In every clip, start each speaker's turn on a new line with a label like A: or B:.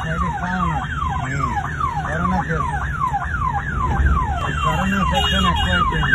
A: తగ్గిస్తా ఉన్నారు corona case ఈ corona section ఎక్కువైపోయింది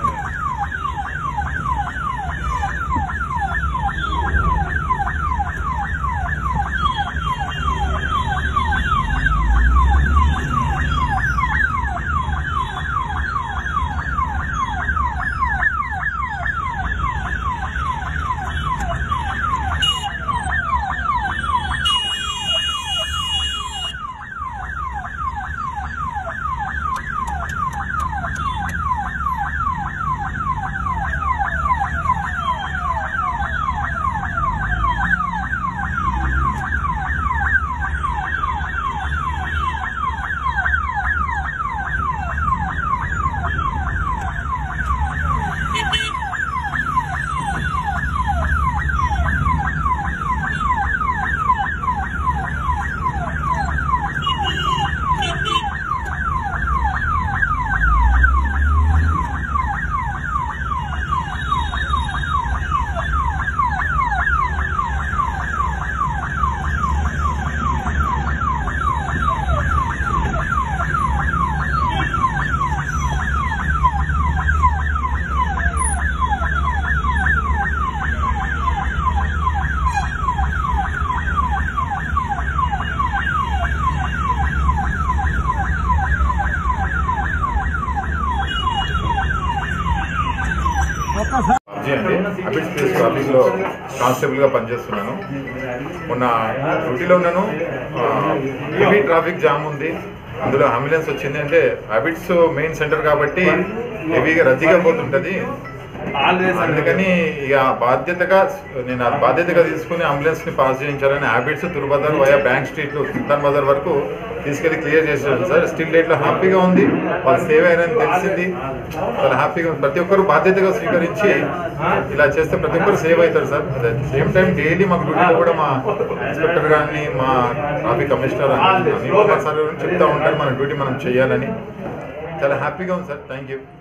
B: అజయ్ అండి అబిడ్ స్పేస్ ట్రాఫిక్లో కానిస్టేబుల్గా పనిచేస్తున్నాను మొన్న డ్యూటీలో ఉన్నాను హెవీ ట్రాఫిక్ జామ్ ఉంది అందులో అంబులెన్స్ వచ్చింది అంటే హ్యాబిట్స్ మెయిన్ సెంటర్ కాబట్టి హెవీగా రద్దీగా పోతుంటుంది అందుకని ఇక బాధ్యతగా నేను ఆ బాధ్యతగా తీసుకుని అంబులెన్స్ ని పాస్ చేయించాలని Abids Troop Bazar via bank street Sultan Bazar వరకు తీసుకెళ్లి క్లియర్ చేశారు సార్ స్టిల్ డేట్ లో హ్యాపీగా ఉంది వాళ్ళు సేవ్ అయ్యారని తెలిసింది చాలా హ్యాపీగా ఉంది ప్రతి ఒక్కరు బాధ్యతగా స్వీకరించి ఇలా చేస్తే ప్రతి ఒక్కరు సేవ్ అవుతారు సార్ సేమ్ టైం డైలీ మాకు డ్యూటీలో కూడా మా ఇన్స్పెక్టర్ గారిని మా ట్రాఫిక్ కమిషనర్ అని సార్ చెప్తా ఉంటారు మన డ్యూటీ మనం చేయాలని చాలా హ్యాపీగా ఉంది సార్ థ్యాంక్ యూ